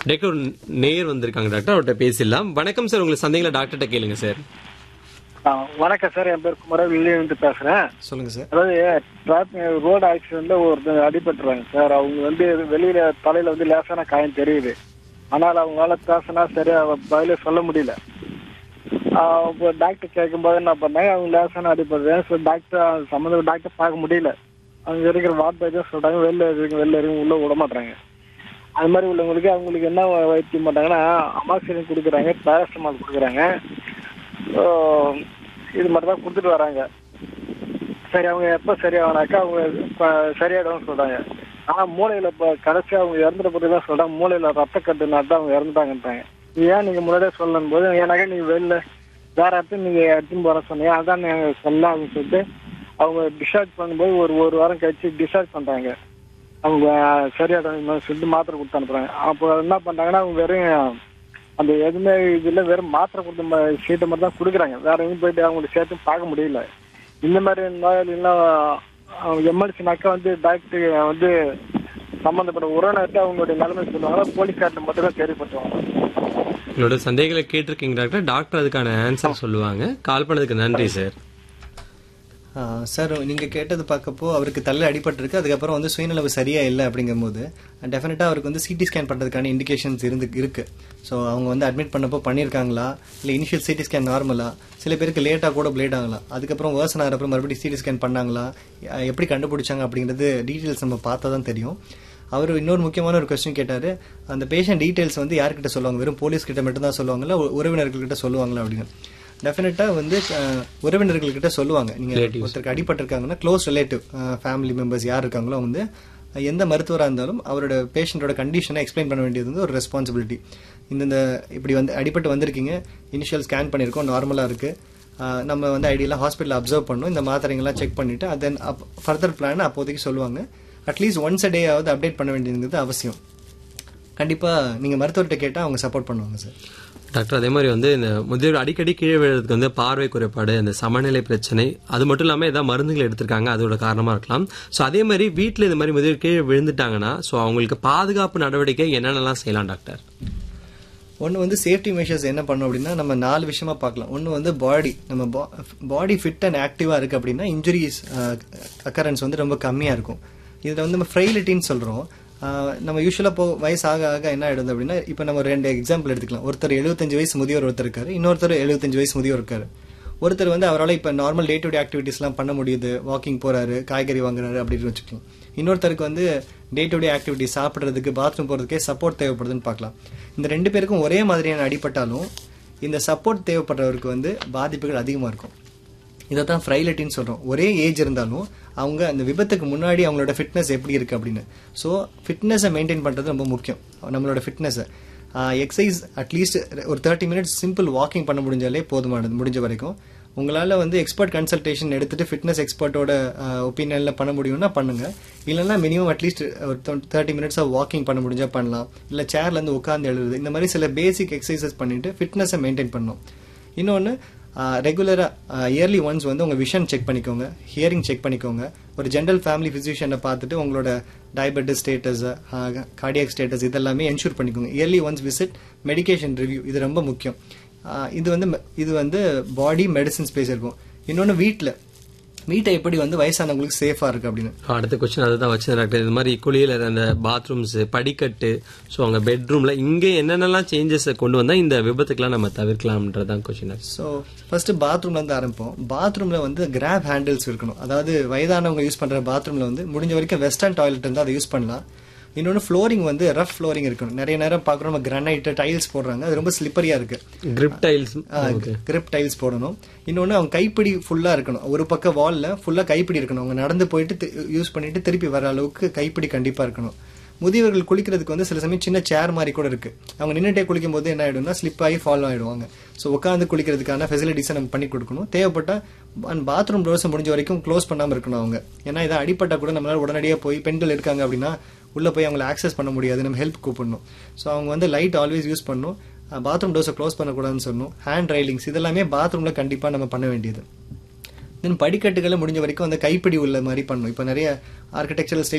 doctor ஒரு நேர் வந்திருக்காங்க டாக்டர் அவர்கிட்ட பேசிடலாம் வணக்கம் சார் உங்களுக்கு சந்தேகங்களை டாக்டர்கிட்ட கேளுங்க சார் ஆ, வணக்கம் சார் என் பேர் குமரன் வெளியிலிருந்து பேசுறேன் சொல்லுங்க சார் அதாவது டிராபிக் ரோடு ஆக்சிடென்ட்ல ஒருத்தர் அடிபட்டுறாங்க சார் அவங்க வந்து வெளியில தலையில வந்து லேசான காயம் தெரியுது ஆனால் அவங்களால பேசினா சரியா பதிலே சொல்ல முடியல ஆ, இப்போ டாக்டர் கேட்கும்போது என்ன பண்ணாங்க அவங்க லேசான அடிபடுறேன் ஸோ டாக்டர் சம்மந்த டாக்டர் பார்க்க முடியல அவங்க இருக்கிற வார்டு வைத்தியம் சொல்றாங்க வெளில இருக்கு வெளில இருக்கு உள்ள விட மாட்டாங்க அது மாதிரி உள்ளவங்களுக்கு அவங்களுக்கு என்ன வைத்தியம் பண்றாங்கன்னா அமாக்சிலின் கொடுக்குறாங்க பேராசிட்டமால் கொடுக்குறாங்க ஸோ இது மாதிரி தான் கொடுத்துட்டு வராங்க சரி அவங்க எப்போ சரியாகனாக்கா அவங்க இப்ப சரியாயிடும்னு சொல்றாங்க ஆனா மூளையில இப்போ கடைசி அவங்க இறந்துட்ட பிறகு தான் சொல்றாங்க மூளையில ரத்த கட்டுனாட்டு தான் அவங்க இறந்துட்டாங்கன்றாங்க இது ஏன் நீங்க முன்னாடியே சொல்லணும் போது ஏன்னாக்கா நீங்க வெளில வேற இடத்துக்கு நீங்க எடுத்துன்னு போற சொன்னீங்க அதான் நீங்க சொல்லலாம் அப்படின்னு சொல்லிட்டு அவங்க டிஸ்சார்ஜ் பண்ணும்போது ஒரு ஒரு வாரம் கழிச்சு டிஸ்சார்ஜ் பண்றாங்க அவங்க சரியாயிடும் சொல்லிட்டு மாத்திரை கொடுத்து அனுப்புறாங்க அப்போ என்ன பண்றாங்கன்னா அவங்க வெறும் அந்த எதுவுமே இதுல வெறும் மாத்திரை கொடுத்த சீட்டை மட்டும் தான் கொடுக்குறாங்க வேற எங்கேயும் போயிட்டு அவங்களுக்கு சேர்த்து பார்க்க முடியல இந்த மாதிரி நோயாளிலாம் எம்எல்சினாக்கா வந்து டாக்டர் வந்து சம்பந்தப்பட்ட உறவினர்கிட்ட அவங்களுடைய நிலைமை சொல்லுவாங்க போலீஸ்கார்ட்ட மட்டும் தான் கேள்விப்பட்டுவாங்க உங்களோட சந்தேகங்களை கேட்டிருக்கீங்க டாக்டர் டாக்டர் அதுக்கான ஆன்சர் சொல்லுவாங்க கால் பண்ணதுக்கு நன்றி சார் சார் நீங்கள் கேட்டது பார்க்கப்போ அவருக்கு தள்ள அடிபட்டிருக்கு அதுக்கப்புறம் வந்து சுயநலவு சரியா இல்லை அப்படிங்கும்போது டெஃபினட்டாக அவருக்கு வந்து சிடி ஸ்கேன் பண்ணுறதுக்கான இண்டிகேஷன்ஸ் இருந்து இருக்கு ஸோ அவங்க வந்து அட்மிட் பண்ணப்போ பண்ணியிருக்காங்களா இல்லை இனிஷியல் சிடி ஸ்கேன் நார்மலா சில பேருக்கு லேட்டாக கூட பிளேட் ஆகலாம் அதுக்கப்புறம் வேர்சன் ஆகிறப்பறம் மறுபடியும் சிடி ஸ்கேன் பண்ணாங்களா அஹ் எப்படி கண்டுபிடிச்சாங்க அப்படிங்கிறது டீட்டெயில்ஸ் நம்ம பார்த்தா தான் தெரியும் அவர் இன்னொரு முக்கியமான ஒரு கொஸ்டின் கேட்டாரு அந்த பேஷண்ட் டீடைல்ஸ் வந்து யார்கிட்ட சொல்லுவாங்க வெறும் போலீஸ் கிட்ட மட்டும் தான் சொல்லுவாங்களா உ- உறவினர்கள்கிட்ட சொல்லுவாங்களா அப்படின்னு டெஃபினட்டா வந்து அஹ், உறவினர்கள்கிட்ட சொல்லுவாங்க நீங்க ஒருத்தருக்கு அடிபட்டிருக்காங்கன்னா க்ளோஸ் ரிலேட்டிவ் ஃபேமிலி மெம்பர்ஸ் யார் இருக்காங்களோ வந்து அஹ், எந்த மருத்துவராக இருந்தாலும் அவரோட பேஷண்டோட கண்டிஷனை எக்ஸ்பிளைன் பண்ண வேண்டியது வந்து ஒரு ரெஸ்பான்சிபிலிட்டி இந்த இப்படி வந்து அடிபட்டு வந்திருக்கீங்க இனிஷியல் ஸ்கேன் பண்ணியிருக்கோம் நார்மலாக இருக்கு அஹ், நம்ம வந்து ஐடியெல்லாம் ஹாஸ்பிட்டல் அப்சர்வ் பண்ணணும் இந்த மாத்திரைங்கெல்லாம் செக் பண்ணிட்டு தென் ஃபர்தர் பிளான் அப்போதைக்கு சொல்லுவாங்க அட்லீஸ்ட் ஒன்ஸ் அ டே ஆவது அப்டேட் பண்ண வேண்டியதுங்கிறது அவசியம் கண்டிப்பா நீங்க மருத்துவர்கிட்ட கேட்டா அவங்க சப்போர்ட் பண்ணுவாங்க சார் டாக்டர் அதே மாதிரி வந்து இந்த முதியோர் அடிக்கடி கீழே விழுறதுக்கு வந்து பார்வை குறைபாடு அந்த சமநிலை பிரச்சனை அது மட்டும் இல்லாமல் ஏதாவது மருந்துகள் எடுத்திருக்காங்க அதோட காரணமா இருக்கலாம் ஸோ அதே மாதிரி வீட்டில் இந்த மாதிரி முதியோர் கீழே விழுந்துட்டாங்கன்னா ஸோ அவங்களுக்கு பாதுகாப்பு நடவடிக்கை என்னென்னலாம் செய்யலாம் டாக்டர் ஒன்று வந்து சேஃப்டி மெஷர்ஸ் என்ன பண்ணோம் அப்படின்னா நம்ம நாலு விஷயமா பார்க்கலாம் ஒன்று வந்து பாடி நம்ம பாடி ஃபிட் அண்ட் ஆக்டிவாக இருக்குது அப்படின்னா இன்ஜுரிஸ் அக்கரன்ஸ் வந்து ரொம்ப கம்மியாக இருக்கும் இதில் வந்து நம்ம ஃப்ரைலிட்டின்னு சொல்கிறோம் நம்ம யூஸ்வலாக போ வயசு ஆக ஆக என்ன ஆயிடுது அப்படின்னா இப்போ நம்ம ரெண்டு எக்ஸாம்பிள் எடுத்துக்கலாம் ஒருத்தர் எழுபத்தஞ்சு வயசு முதியோர் ஒருத்தர் இருக்காரு இன்னொருத்தர் எழுபத்தஞ்சு வயசு முதியோர் இருக்காரு ஒருத்தர் வந்து அவரால் இப்போ நார்மல் டே டு டே ஆக்டிவிட்டிஸ்லாம் பண்ண முடியுது வாக்கிங் போறாரு காய்கறி வாங்குறாரு அப்படின்னு வச்சுக்கலாம் இன்னொருத்தருக்கு வந்து டே டு டே ஆக்டிவிட்டி சாப்பிட்றதுக்கு பாத்ரூம் போகிறதுக்கே சப்போர்ட் தேவைப்படுதுன்னு பார்க்கலாம் இந்த ரெண்டு பேருக்கும் ஒரே மாதிரியான அடிபட்டாலும் இந்த சப்போர்ட் தேவைப்படுறவருக்கு வந்து பாதிப்புகள் அதிகமாக இருக்கும் இதை தான் ஃப்ரைலட்டின்னு சொல்கிறோம் ஒரே ஏஜ் இருந்தாலும் அவங்க அந்த விபத்துக்கு முன்னாடி அவங்களோட ஃபிட்னஸ் எப்படி இருக்குது அப்படின்னு ஸோ ஃபிட்னஸை மெயின்டைன் பண்ணுறது ரொம்ப முக்கியம் நம்மளோட ஃபிட்னஸை எக்ஸசைஸ் அட்லீஸ்ட் ஒரு தேர்ட்டி மினிட்ஸ் சிம்பிள் வாக்கிங் பண்ண முடிஞ்சாலே போதுமானது முடிஞ்ச வரைக்கும் உங்களால் வந்து எக்ஸ்பர்ட் கன்சல்டேஷன் எடுத்துட்டு ஃபிட்னஸ் எக்ஸ்பர்ட்டோட ஒப்பீனியனில் பண்ண முடியும்னா பண்ணுங்க இல்லைன்னா மினிமம் அட்லீஸ்ட் ஒரு தேர்ட்டி மினிட்ஸாக வாக்கிங் பண்ண முடிஞ்சா பண்ணலாம் இல்லை சேர்லேருந்து உட்காந்து எழுதுறது இந்த மாதிரி சில பேசிக் எக்ஸசைசஸ் பண்ணிட்டு ஃபிட்னஸை மெயின்டைன் பண்ணணும் இன்னொன்று ரெகுலராக இயர்லி ஒன்ஸ் வந்து உங்கள் விஷன் செக் பண்ணிக்கோங்க ஹியரிங் செக் பண்ணிக்கோங்க ஒரு ஜென்ரல் ஃபேமிலி ஃபிசிஷியனை பார்த்துட்டு உங்களோட டயபெட்டிஸ் ஸ்டேட்டஸ் கார்டியாக் ஸ்டேட்டஸ் இதெல்லாமே என்ஷூர் பண்ணிக்கோங்க yearly once visit medication review இது ரொம்ப முக்கியம் ஆஹ் இது வந்து இது வந்து பாடி மெடிசின் ஸ்பேஸ் இருக்கும் இன்னொன்று வீட்டில் வீட்டை எப்படி வந்து வயசானவங்களுக்கு சேஃபாக இருக்குது அப்படின்னு அடுத்த கொஸ்டின் அதுதான் வச்சேன் டாக்டர் இது மாதிரி குளியல அந்த பாத்ரூம்ஸ் படிக்கட்டு ஸோ அங்கே பெட்ரூம்ல இங்கே என்னென்னலாம் சேஞ்சஸ் கொண்டு வந்தா இந்த விபத்துக்கெல்லாம் நம்ம தவிர்க்கலாம்ன்றதான் கொஸ்டின் ஸோ ஃபர்ஸ்ட் பாத்ரூம்ல இருந்து ஆரம்பிப்போம் பாத்ரூம்ல வந்து கிராப் ஹேண்டில்ஸ் இருக்கணும் அதாவது வயதானவங்க யூஸ் பண்ற பாத்ரூம்ல வந்து முடிஞ்ச வரைக்கும் வெஸ்டர்ன் டாய்லெட் இருந்தால் அதை யூஸ் பண்ணலாம் இன்னொன்று ஃப்ளோரிங் வந்து ரஃப் ஃப்ளோரிங் இருக்கணும் நிறைய நேரம் பார்க்குறோம் நம்ம கிரானைட் டைல்ஸ் போடுறாங்க அது ரொம்ப ஸ்லிப்பரியா இருக்கு கிரிப் டைல்ஸ் கிரிப் டைல்ஸ் போடணும் இன்னொன்று அவங்க கைப்பிடி ஃபுல்லா இருக்கணும் ஒரு பக்கம் வால்ல ஃபுல்லா கைப்பிடி இருக்கணும் அவங்க நடந்து போயிட்டு யூஸ் பண்ணிட்டு திருப்பி வர அளவுக்கு கைப்பிடி கண்டிப்பா இருக்கணும் முதியவர்கள் குளிக்கிறதுக்கு வந்து சில சமயம் சின்ன சேர் மாதிரி கூட இருக்கு அவங்க நின்றுட்டே குளிக்கும் போது என்ன ஆயிடும்னா ஸ்லிப் ஆகி ஃபாலோ ஆயிடுவாங்க ஸோ உட்காந்து குளிக்கிறதுக்கான ஃபெசிலிட்டிஸை நம்ம பண்ணி கொடுக்கணும் தேவைப்பட்டா பாத்ரூம் டோர்ஸ் முடிஞ்ச வரைக்கும் க்ளோஸ் பண்ணாம இருக்கணும் அவங்க ஏன்னா இதை அடிப்பட்டா கூட நம்மளால உடனடியாக போய் பெண்கள் இருக்காங்க அப்படின்னா உள்ள போய் அவங்களை ஆக்சஸ் பண்ண முடியாது நம்ம ஹெல்ப் கூப்பிடணும் ஸோ அவங்க வந்து லைட் ஆல்வேஸ் யூஸ் பண்ணணும் பாத்ரூம் டோர்ஸை க்ளோஸ் பண்ணக்கூடாதுன்னு சொல்லணும் ஹேண்ட் ரைலிங்ஸ் இதெல்லாமே பாத்ரூம்ல கண்டிப்பா நம்ம பண்ண வேண்டியது தென் படிக்கட்டுகளை முடிஞ்ச வரைக்கும் அந்த கைப்பிடி உள்ள மாதிரி பண்ணணும் இப்போ நிறைய ஆர்கிடெக்சரல்